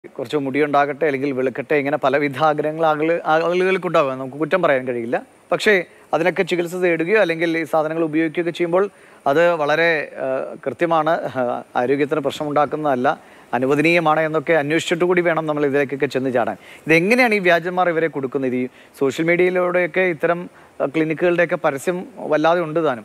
കുറച്ച് മുടിയുണ്ടാകട്ടെ അല്ലെങ്കിൽ വെളുക്കട്ടെ ഇങ്ങനെ പലവിധ ആഗ്രഹങ്ങൾ ആളുകൾ ആളുകൾക്കുണ്ടാകും നമുക്ക് കുറ്റം പറയാൻ കഴിയില്ല പക്ഷേ അതിനൊക്കെ ചികിത്സ തേടുകയോ അല്ലെങ്കിൽ ഈ സാധനങ്ങൾ ഉപയോഗിക്കുകയൊക്കെ ചെയ്യുമ്പോൾ അത് വളരെ ആ, കൃത്യമാണ് ആ, ആരോഗ്യത്തിന് പ്രശ്നമുണ്ടാക്കുന്നതല്ല അനുവദനീയമാണ് എന്നൊക്കെ അന്വേഷിച്ചിട്ട് കൂടി വേണം നമ്മൾ ഇതിലേക്കൊക്കെ ചെന്ന് ചാടാൻ ഇതെങ്ങനെയാണ് ഈ വ്യാജന്മാർ ഇവരെ കൊടുക്കുന്നത് ഈ സോഷ്യൽ മീഡിയയിലൂടെയൊക്കെ ഇത്തരം ആ, ക്ലിനിക്കുകളുടെയൊക്കെ പരസ്യം വല്ലാതെ ഉണ്ട് താനും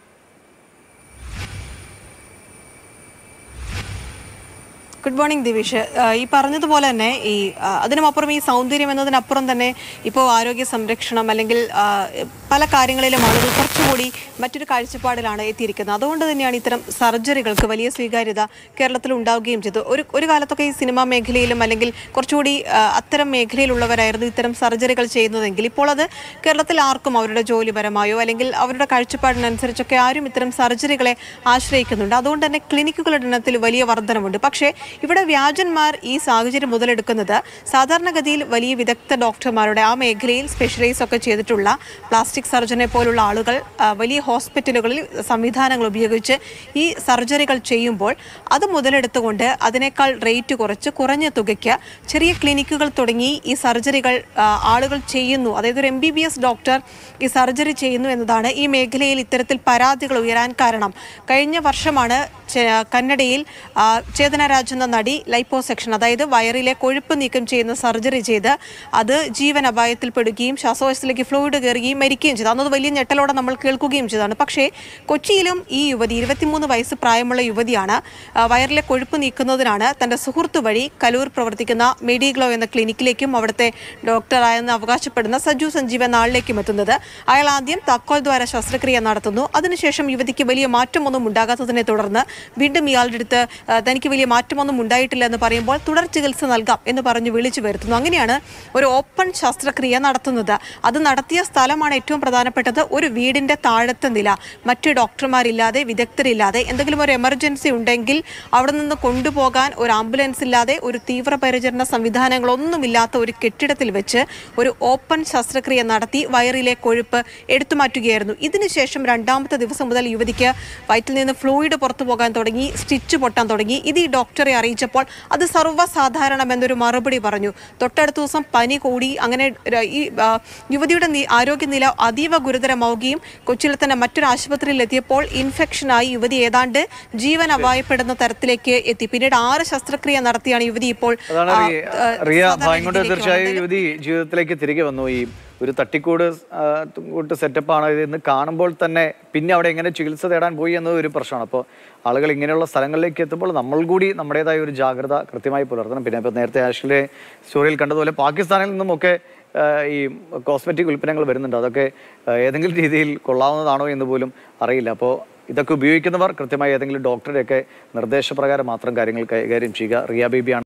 ഗുഡ് മോർണിംഗ് ദിവിഷ് ആ, ഈ പറഞ്ഞതുപോലെ തന്നെ ഈ ആ, അതിനുമപ്പുറം ഈ സൗന്ദര്യം എന്നതിനപ്പുറം തന്നെ ഇപ്പോൾ ആരോഗ്യ സംരക്ഷണം അല്ലെങ്കിൽ ആ, പല കാര്യങ്ങളിലും ആളുകൾ കുറച്ചുകൂടി മറ്റൊരു കാഴ്ചപ്പാടിലാണ് എത്തിയിരിക്കുന്നത് അതുകൊണ്ട് തന്നെയാണ് ഇത്തരം സർജറികൾക്ക് വലിയ സ്വീകാര്യത കേരളത്തിൽ ഉണ്ടാവുകയും ചെയ്തു ഒരു ഒരു കാലത്തൊക്കെ ഈ സിനിമാ മേഖലയിലും അല്ലെങ്കിൽ കുറച്ചുകൂടി ആ, അത്തരം മേഖലയിലുള്ളവരായിരുന്നു ഇത്തരം സർജറികൾ ചെയ്യുന്നതെങ്കിൽ ഇപ്പോൾ അത് കേരളത്തിൽ ആർക്കും അവരുടെ ജോലിപരമായോ അല്ലെങ്കിൽ അവരുടെ കാഴ്ചപ്പാടിനനുസരിച്ചൊക്കെ ആരും ഇത്തരം സർജറികളെ ആശ്രയിക്കുന്നുണ്ട് അതുകൊണ്ട് തന്നെ ക്ലിനിക്കുകളുടെ എണ്ണത്തിൽ വലിയ വർധനമുണ്ട് പക്ഷേ ഇവിടെ വ്യാജന്മാർ ഈ സാഹചര്യം മുതലെടുക്കുന്നത് സാധാരണഗതിയിൽ വലിയ വിദഗ്ധ ഡോക്ടർമാരുടെ ആ മേഖലയിൽ സ്പെഷ്യലൈസ് ഒക്കെ ചെയ്തിട്ടുള്ള പ്ലാസ്റ്റിക് സർജനെ പോലുള്ള ആളുകൾ ആ, വലിയ ഹോസ്പിറ്റലുകളിൽ സംവിധാനങ്ങൾ ഉപയോഗിച്ച് ഈ സർജറികൾ ചെയ്യുമ്പോൾ അത് മുതലെടുത്തുകൊണ്ട് അതിനേക്കാൾ റേറ്റ് കുറച്ച് കുറഞ്ഞ തുകയ്ക്ക് ചെറിയ ക്ലിനിക്കുകൾ തുടങ്ങി ഈ സർജറികൾ ആ, ആളുകൾ ചെയ്യുന്നു അതായത് ഒരു M B B S doctor ഈ സർജറി ചെയ്യുന്നു എന്നതാണ് ഈ മേഖലയിൽ ഇത്തരത്തിൽ പരാതികൾ ഉയരാൻ കാരണം കഴിഞ്ഞ വർഷമാണ് ചെ- കന്നഡയിൽ ആ, ചേതന രാജ് എന്ന നടി ലൈപ്പോസെക്ഷൻ അതായത് വയറിലെ കൊഴുപ്പ് നീക്കം ചെയ്യുന്ന സർജറി ചെയ്ത് അത് ജീവൻ അപായത്തിൽപ്പെടുകയും ശ്വാസകോശത്തിലേക്ക് ഫ്ലൂയിഡ് കയറുകയും മരിക്കുകയും ചെയ്തു അന്നത് വലിയ ഞെട്ടലോടെ നമ്മൾ കേൾക്കുകയും ചെയ്തതാണ് പക്ഷേ കൊച്ചിയിലും ഈ യുവതി ഇരുപത്തിമൂന്ന് വയസ്സ് പ്രായമുള്ള യുവതിയാണ് ആ, വയറിലെ കൊഴുപ്പ് നീക്കുന്നതിനാണ് തന്റെ സുഹൃത്ത് വഴി കലൂർ പ്രവർത്തിക്കുന്ന മെഡിഗ്ലോ എന്ന ക്ലിനിക്കിലേക്കും അവിടുത്തെ ഡോക്ടറായെന്ന് അവകാശപ്പെടുന്ന സജു സഞ്ജീവ് എന്ന ആളിലേക്കും എത്തുന്നത് അയാൾ ആദ്യം താക്കോൽ ദ്വാര ശസ്ത്രക്രിയ നടത്തുന്നു അതിനുശേഷം യുവതിക്ക് വലിയ മാറ്റമൊന്നും ഉണ്ടാകാത്തതിനെ തുടർന്ന് വീണ്ടും ഇയാളുടെ അടുത്ത് ആ, തനിക്ക് വലിയ മാറ്റമൊന്നും ഉണ്ടായിട്ടില്ല എന്ന് പറയുമ്പോൾ തുടർ ചികിത്സ നൽകാം എന്ന് പറഞ്ഞ് വിളിച്ചു വരുത്തുന്നു അങ്ങനെയാണ് ഒരു ഓപ്പൺ ശസ്ത്രക്രിയ നടത്തുന്നത് അത് നടത്തിയ സ്ഥലമാണ് ഏറ്റവും പ്രധാനപ്പെട്ടത് ഒരു വീടിന്റെ താഴത്തെ നില മറ്റ് ഡോക്ടർമാരില്ലാതെ വിദഗ്ധരില്ലാതെ എന്തെങ്കിലും ഒരു എമർജൻസി ഉണ്ടെങ്കിൽ അവിടെ നിന്ന് കൊണ്ടുപോകാൻ ഒരു ആംബുലൻസ് ഇല്ലാതെ ഒരു തീവ്രപരിചരണ സംവിധാനങ്ങളൊന്നുമില്ലാത്ത ഒരു കെട്ടിടത്തിൽ വെച്ച് ഒരു ഓപ്പൺ ശസ്ത്രക്രിയ നടത്തി വയറിലെ കൊഴുപ്പ് എടുത്തു മാറ്റുകയായിരുന്നു ഇതിനുശേഷം രണ്ടാമത്തെ ദിവസം മുതൽ യുവതിക്ക് വയറ്റിൽ നിന്ന് ഫ്ലൂയിഡ് പുറത്തു പോകാൻ തുടങ്ങി സ്റ്റിച്ച് പൊട്ടാൻ തുടങ്ങി ഇത് ഈ ഡോക്ടറെ അറിയിച്ചപ്പോൾ അത് സർവ്വസാധാരണമെന്നൊരു മറുപടി പറഞ്ഞു തൊട്ടടുത്ത ദിവസം പനി കൂടി അങ്ങനെ ര- ഈ ആ, യുവതിയുടെ നി- ആരോഗ്യനില അതീവ ഗുരുതരമാവുകയും കൊച്ചിയിലെ തന്നെ മറ്റൊരു ആശുപത്രിയിൽ എത്തിയപ്പോൾ ഇൻഫെക്ഷനായി യുവതി ഏതാണ്ട് ജീവൻ അപായപ്പെടുന്ന തരത്തിലേക്ക് എത്തി പിന്നീട് ആറ് ശസ്ത്രക്രിയ നടത്തിയാണ് യുവതി ഇപ്പോൾ അതാണ് ആ, റിയ- ആ, റിയ സാധാരണ ഭാഗ്യം കൊണ്ട് രീതിയിലേക്ക് തീർച്ചയായും വന്നത്. യുവതി ജീവിതത്തിലേക്ക് തിരികെ വന്നു ഈ ഒരു തട്ടിക്കൂട് ആ, കൂട്ട് സെറ്റപ്പാണ് ഇതെന്ന് കാണുമ്പോൾ തന്നെ പിന്നെ അവിടെ എങ്ങനെ ചികിത്സ തേടാൻ പോയി എന്നത് ഒരു പ്രശ്നമാണ് അപ്പോൾ ആളുകൾ ഇങ്ങനെയുള്ള സ്ഥലങ്ങളിലേക്ക് എത്തുമ്പോൾ നമ്മൾ കൂടി നമ്മുടേതായ ഒരു ജാഗ്രത കൃത്യമായി പുലർത്തണം പിന്നെ ഇപ്പോൾ നേരത്തെ ആഷിലെ സ്റ്റോറിയിൽ കണ്ടതുപോലെ പാകിസ്ഥാനിൽ നിന്നുമൊക്കെ ആ, ഈ കോസ്മെറ്റിക് ഉൽപ്പന്നങ്ങൾ വരുന്നുണ്ട് അതൊക്കെ ആ, ഏതെങ്കിലും രീതിയിൽ കൊള്ളാവുന്നതാണോ എന്ന് പോലും അറിയില്ല അപ്പോൾ ഇതൊക്കെ ഉപയോഗിക്കുന്നവർ കൃത്യമായി ഏതെങ്കിലും ഡോക്ടറുടെയൊക്കെ നിർദ്ദേശപ്രകാരം മാത്രം കാര്യങ്ങൾ കൈകാര്യം ചെയ്യുക റിയ ബേബിയാണ്